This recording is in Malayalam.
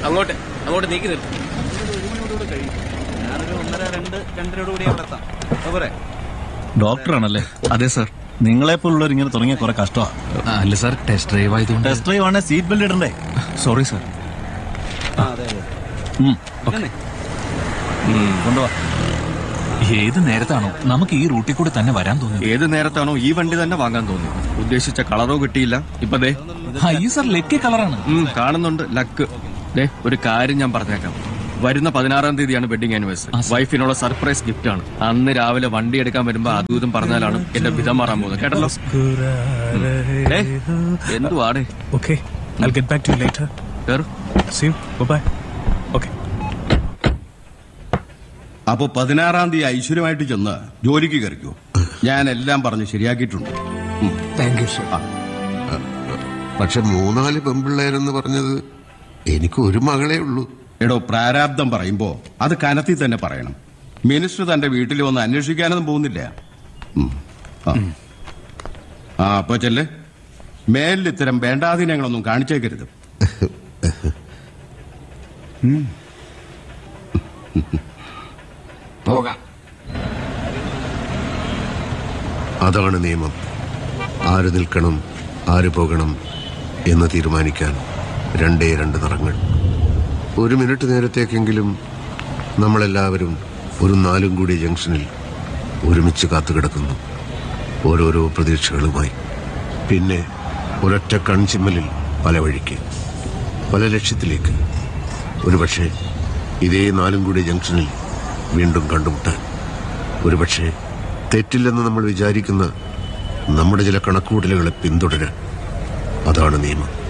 അങ്ങോട്ട് അങ്ങോട്ട് നീക്കി നിർത്തും ഞാനൊരു ഒന്നര രണ്ട് രണ്ടരയോട് കൂടി അവിടെ എത്താം അതുപോലെ ഡോക്ടറാണല്ലേ അതെ സർ നിങ്ങളെപ്പോലുള്ളവർ ഇങ്ങനെ തുടങ്ങിയ കുറെ കഷ്ടമാ അല്ല സർ ടെസ്റ്റ് ഡ്രൈവ് ആയതുകൊണ്ട് ടെസ്റ്റ് ഡ്രൈവ് ആണെങ്കിൽ സീറ്റ് ബെൽറ്റ് ഇടണ്ടേ സോറി സർ ആ അതെ അതെ ഉം, ഇല്ലെന്നേ. കൊണ്ടുവാ ഏത് നേരത്താണോ നമുക്ക് ഈ റൂട്ടിൽ കൂടെ തന്നെ വരാൻ തോന്നുന്നത് ഏത് നേരത്താണോ ഈ വണ്ടി തന്നെ വാങ്ങാൻ തോന്നി ഉദ്ദേശിച്ച കളറോ കിട്ടിയില്ല ഇപ്പൊ ദേ ഈ സർ ലക്കി കളറാണ് ഉം, കാണുന്നുണ്ട് ലക്ക് ദേ ഒരു കാര്യം ഞാൻ പറഞ്ഞേക്കാം വരുന്ന പതിനാറാം തീയതിയാണ് വെഡിങ് ആനിവേഴ്സറി വൈഫിനുള്ള സർപ്രൈസ് ഗിഫ്റ്റ് ആണ് അന്ന് രാവിലെ വണ്ടി എടുക്കാൻ വരുമ്പോ അതും ഇതും പറഞ്ഞാലാണ് എന്റെ വിധം മാറാൻ പോകുന്നത് കേട്ടല്ലോ ദേ, എന്തുവാടേ Okay, I'll get back to you later. കേറ് See you. Bye bye. Okay. അപ്പൊ പതിനാറാം തീയതി ഐശ്വര്യമായിട്ട് ചെന്ന് ജോലിക്ക് കയറിക്കോ ഞാൻ എല്ലാം പറഞ്ഞ് ശരിയാക്കിയിട്ടുണ്ട് ഉം. താങ്ക് യു സർ പക്ഷെ മൂന്നാല് പെമ്പിള്ളേരെന്ന് പറഞ്ഞത് എനിക്ക് ഒരു മകളേ ഉള്ളൂ എടോ പ്രാരാബ്ദം പറയുമ്പോ അത് കനത്തിൽ തന്നെ പറയണം മിനിസ്റ്റർ തന്റെ വീട്ടിൽ വന്ന് അന്വേഷിക്കാനൊന്നും പോകുന്നില്ല ഉം. ആ. ആ അപ്പൊ ചെല്ല് മേലിൽ ഇത്തരം വേണ്ടാധീനങ്ങളൊന്നും കാണിച്ചേക്കരുത് പോകാം അതാണ് നിയമം ആര് നിൽക്കണം ആര് പോകണം എന്ന് തീരുമാനിക്കാൻ രണ്ടേ രണ്ട് നിറങ്ങൾ ഒരു മിനിറ്റ് നേരത്തേക്കെങ്കിലും നമ്മളെല്ലാവരും ഒരു നാലും കൂടി ജംഗ്ഷനിൽ ഒരുമിച്ച് കാത്തുകിടക്കുന്നു ഓരോരോ പ്രതീക്ഷകളുമായി പിന്നെ ഒരൊറ്റ കൺചിമ്മലിൽ പല വഴിക്ക് പല ലക്ഷ്യത്തിലേക്ക് ഒരുപക്ഷെ ഇതേ നാലും കൂടി ജംഗ്ഷനിൽ വീണ്ടും കണ്ടുമുട്ടാൻ ഒരുപക്ഷെ തെറ്റില്ലെന്ന് നമ്മൾ വിചാരിക്കുന്ന നമ്മുടെ ചില കണക്കുകൂട്ടലുകളെ പിന്തുടരാൻ അതാണ് നിയമം